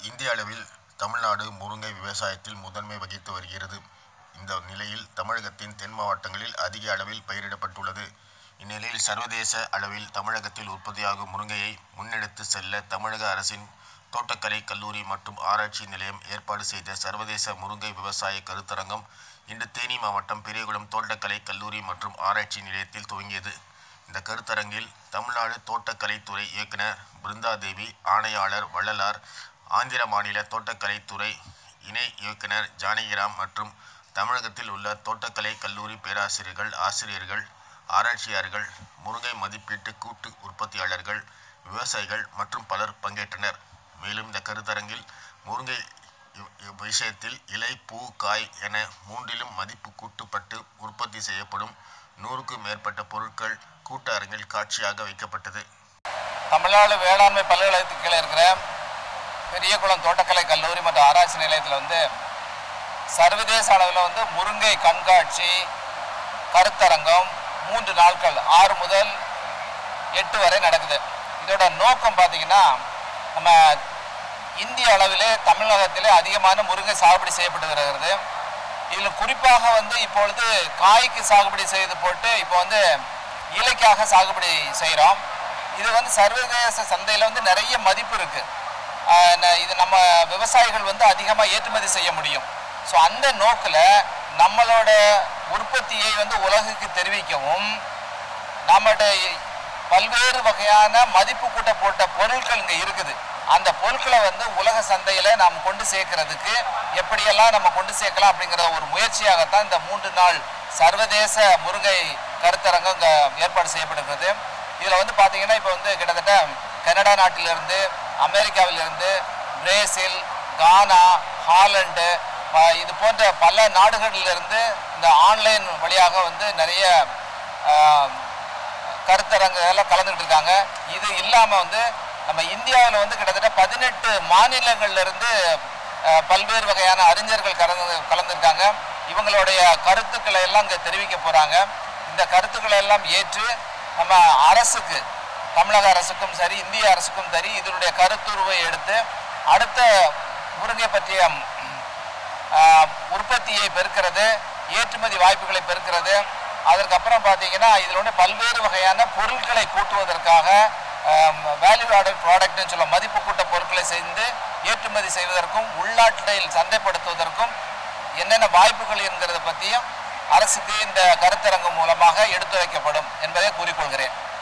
இந்திய அளவில் தமிழ்நாடு முருங்கை விவசாயத்தில் முதன்மை வகித்து வருகிறது இந்த நிலையில் தமிழகத்தின் தென் மாவட்டங்களில் அதிக அளவில் பயிரிடப்பட்டுள்ளது இந்நிலையில் சர்வதேச அளவில் தமிழகத்தில் உற்பத்தியாகும் முருங்கையை முன்னெடுத்து செல்ல தமிழக அரசின் தோட்டக்கலை கல்லூரி மற்றும் ஆராய்ச்சி நிலையம் ஏற்பாடு செய்த சர்வதேச முருங்கை விவசாய கருத்தரங்கம் இன்று தேனி மாவட்டம் பெரியகுளம் தோட்டக்கலை கல்லூரி மற்றும் ஆராய்ச்சி நிலையத்தில் துவங்கியது இந்த கருத்தரங்கில் தமிழ்நாடு தோட்டக்கலைத்துறை இயக்குனர் பிருந்தாதேவி ஆணையாளர் வள்ளலார் ஆந்திர மாநில தோட்டக்கலைத்துறை இணை இயக்குனர் ஜானகிராம் மற்றும் தமிழகத்தில் உள்ள தோட்டக்கலை கல்லூரி பேராசிரியர்கள் ஆசிரியர்கள் ஆராய்ச்சியாளர்கள் முருங்கை மதிப்பீட்டு கூட்டு உற்பத்தியாளர்கள் விவசாயிகள் மற்றும் பலர் பங்கேற்றனர் மேலும் இந்த கருத்தரங்கில் முருங்கை இவ்- இவ் விஷயத்தில் இலை பூ காய் என மூன்றிலும் மதிப்பு கூட்டப்பட்டு உற்பத்தி செய்யப்படும் நூறுக்கும் மேற்பட்ட பொருட்கள் கூட்ட அரங்கில் காட்சியாக வைக்கப்பட்டது தமிழ்நாடு வேளாண்மை பல்கலைக்கழகத்துக்கு கீழே இருக்கிற பெரியகுளம் தோட்டக்கலை கல்லூரி மற்றும் ஆராய்ச்சி நிலையத்தில் வந்து சர்வதேச அளவில் வந்து முருங்கை கண்காட்சி கருத்தரங்கம் மூன்று நாட்கள் ஆறு முதல் எட்டு வரை நடக்குது இதோட நோக்கம் பார்த்தீங்கன்னா நம்ம இந்திய அளவிலே தமிழகத்திலே அதிகமான முருங்கை சாகுபடி செய்யப்பட்டு வருகிறது இதில் குறிப்பாக வந்து இப்பொழுது காய்க்கு சாகுபடி செய்து போட்டு இப்போ வந்து இலைக்காக சாகுபடி செய்கிறோம் இது வந்து சர்வதேச சந்தையில் வந்து நிறைய மதிப்பு இருக்குது இது நம்ம விவசாயிகள் வந்து அதிகமாக ஏற்றுமதி செய்ய முடியும் ஸோ அந்த நோக்கில் நம்மளோட உற்பத்தியை வந்து உலகுக்கு தெரிவிக்கவும் நம்மகிட்ட பல்வேறு வகையான மதிப்பு கூட்ட போட்ட பொருட்கள் இங்கே இருக்குது அந்த பொருட்களை வந்து உலக சந்தையில் நாம் கொண்டு சேர்க்கறதுக்கு எப்படியெல்லாம் நம்ம கொண்டு சேர்க்கலாம் அப்படிங்கிற ஒரு முயற்சியாகத்தான் இந்த மூன்று நாள் சர்வதேச முருங்கை கருத்தரங்கம் இங்கே ஏற்பாடு செய்யப்படுகிறது இதில் வந்து பார்த்தீங்கன்னா இப்போ வந்து கிட்டத்தட்ட கனடா நாட்டிலிருந்து அமெரிக்காவிலிருந்து பிரேசில் கானா ஹாலண்டு அஹ் இது போன்ற பல நாடுகளிலிருந்து இந்த ஆன்லைன் வழியாக வந்து நிறைய அஹ், கருத்தரங்குல கலந்துக்கிட்டு இருக்காங்க இது இல்லாமல் வந்து நம்ம இந்தியாவில் வந்து கிட்டத்தட்ட பதினெட்டு மாநிலங்கள்ல இருந்து அஹ், பல்வேறு வகையான அறிஞர்கள் கலந்து கலந்துருக்காங்க இவங்களுடைய கருத்துக்களை எல்லாம் இங்கே தெரிவிக்க போகிறாங்க இந்த கருத்துக்களை எல்லாம் ஏற்று நம்ம அரசுக்கு தமிழக அரசுக்கும் சரி இந்திய அரசுக்கும் சரி இதனுடைய கருத்துருவை எடுத்து அடுத்த முருங்கை பற்றிய ஆஹ் உற்பத்தியை பெருக்கிறது ஏற்றுமதி வாய்ப்புகளை பெருக்கிறது அதற்கப்புறம் பார்த்தீங்கன்னா இதில் வந்து பல்வேறு வகையான பொருட்களை கூட்டுவதற்காக வேல்யூ ஆடட் ப்ராடக்ட்னு சொல்ல மதிப்பு கூட்ட பொருட்களை செய்து ஏற்றுமதி செய்வதற்கும் உள்நாட்டில் சந்தைப்படுத்துவதற்கும் என்னென்ன வாய்ப்புகள் என்கிறத பற்றியும் அரசுக்கு இந்த கருத்தரங்கு மூலமாக எடுத்துரைக்கப்படும் என்பதை கூறிக்கொள்கிறேன்